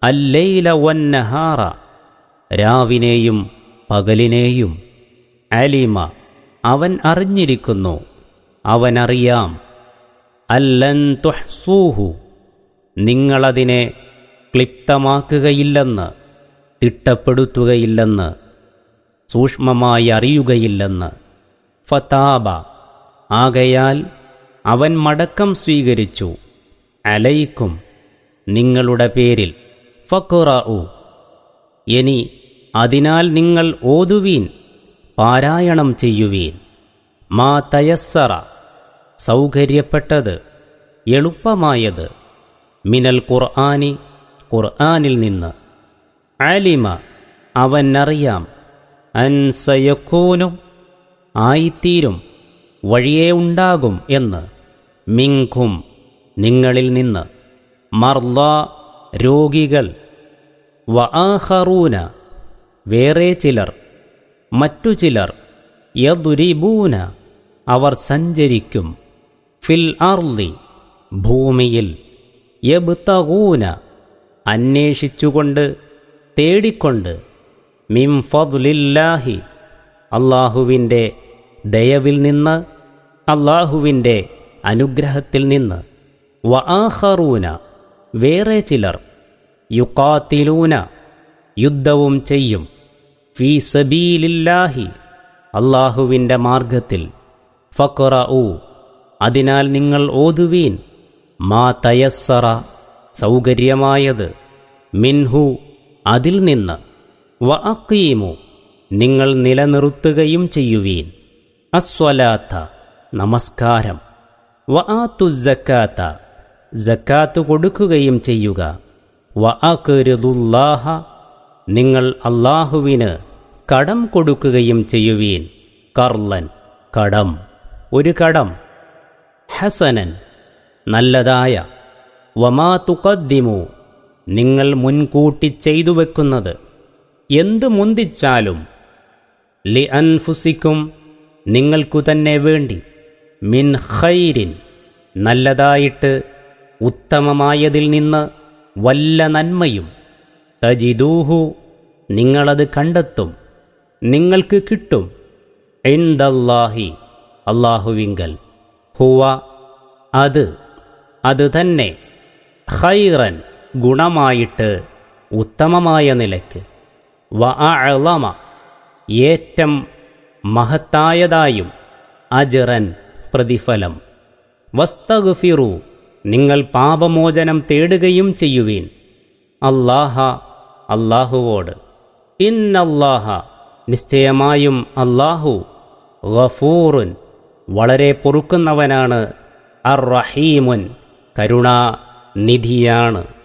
അല്ലൈല വന്നഹാറ രാവിനെയും പകലിനെയും അലിമ അവൻ അറിഞ്ഞിരിക്കുന്നു അവനറിയാം അല്ലൻ തുഹ്സൂഹു നിങ്ങളതിനെ ക്ലിപ്തമാക്കുകയില്ലെന്ന് തിട്ടപ്പെടുത്തുകയില്ലെന്ന് സൂക്ഷ്മമായി അറിയുകയില്ലെന്ന് ഫതാബ ആകയാൽ അവൻ മടക്കം സ്വീകരിച്ചു അലൈക്കും നിങ്ങളുടെ പേരിൽ ഫക്കുറു ഇനി അതിനാൽ നിങ്ങൾ ഓതുവീൻ പാരായണം ചെയ്യുവീൻ മാ തയസ്സറ സൗകര്യപ്പെട്ടത് എളുപ്പമായത് മിനൽ ഖുർആനി ഖുർആനിൽ നിന്ന് ആലിമ അവനറിയാം അൻസയക്കൂനും ആയിത്തീരും വഴിയേ ഉണ്ടാകും എന്ന് മിങ്കും നിങ്ങളിൽ നിന്ന് മർല രോഗികൾ വആഹറൂന വേറെ ചിലർ മറ്റു ചിലർ യദുരിബൂന അവർ സഞ്ചരിക്കും ഫിൽ അർലി ഭൂമിയിൽ യബ്തഗൂന അന്വേഷിച്ചുകൊണ്ട് തേടിക്കൊണ്ട് മിം ഫദ്ലില്ലാഹി അള്ളാഹുവിൻ്റെ ദയവിൽ നിന്ന് അള്ളാഹുവിൻ്റെ അനുഗ്രഹത്തിൽ നിന്ന് വആഹറൂന വേറെ ചിലർ യുക്കാത്തിലൂന യുദ്ധവും ചെയ്യും ഫീ സബീലില്ലാഹി അള്ളാഹുവിൻ്റെ മാർഗത്തിൽ ഫക്കുറ അതിനാൽ നിങ്ങൾ ഓതുവീൻ മാ തയസ്സറ സൗകര്യമായത് മിൻഹു അതിൽ നിന്ന് വ അക്കീമു നിങ്ങൾ നിലനിർത്തുകയും ചെയ്യുവീൻ അസ്വലാത്ത നമസ്കാരം വ ആത്തു ജക്കാത്ത ജക്കാത്ത് കൊടുക്കുകയും ചെയ്യുക വ അക്രുദുല്ലാഹ നിങ്ങൾ അള്ളാഹുവിന് കടം കൊടുക്കുകയും ചെയ്യുവീൻ കർലൻ കടം ഒരു കടം ഹസനൻ നല്ലതായ വമാ തുക്കദ്ദിമു നിങ്ങൾ മുൻകൂട്ടി ചെയ്തു വെക്കുന്നത് എന്തു മുന്തിച്ചാലും ലി അൻഫുസിക്കും നിങ്ങൾക്കു തന്നെ വേണ്ടി മിൻ ഖൈരിൻ നല്ലതായിട്ട് ഉത്തമമായതിൽ നിന്ന് വല്ല നന്മയും തജിദൂഹു നിങ്ങളത് കണ്ടെത്തും നിങ്ങൾക്ക് കിട്ടും എന്തല്ലാഹി അള്ളാഹുവിങ്കൽ ഹുവ അത് അത് തന്നെ ഖൈറൻ ഗുണമായിട്ട് ഉത്തമമായ നിലയ്ക്ക് വ അളമ ഏറ്റം മഹത്തായതായും അജറൻ പ്രതിഫലം വസ്തഗ്ഫിറു നിങ്ങൾ പാപമോചനം തേടുകയും ചെയ്യുവീൻ അല്ലാഹ അല്ലാഹുവോട് ഇന്നല്ലാഹ നിശ്ചയമായും അല്ലാഹു ഗഫൂറുൻ വളരെ പൊറുക്കുന്നവനാണ് അർ റഹീമുൻ കരുണാനിധിയാണ്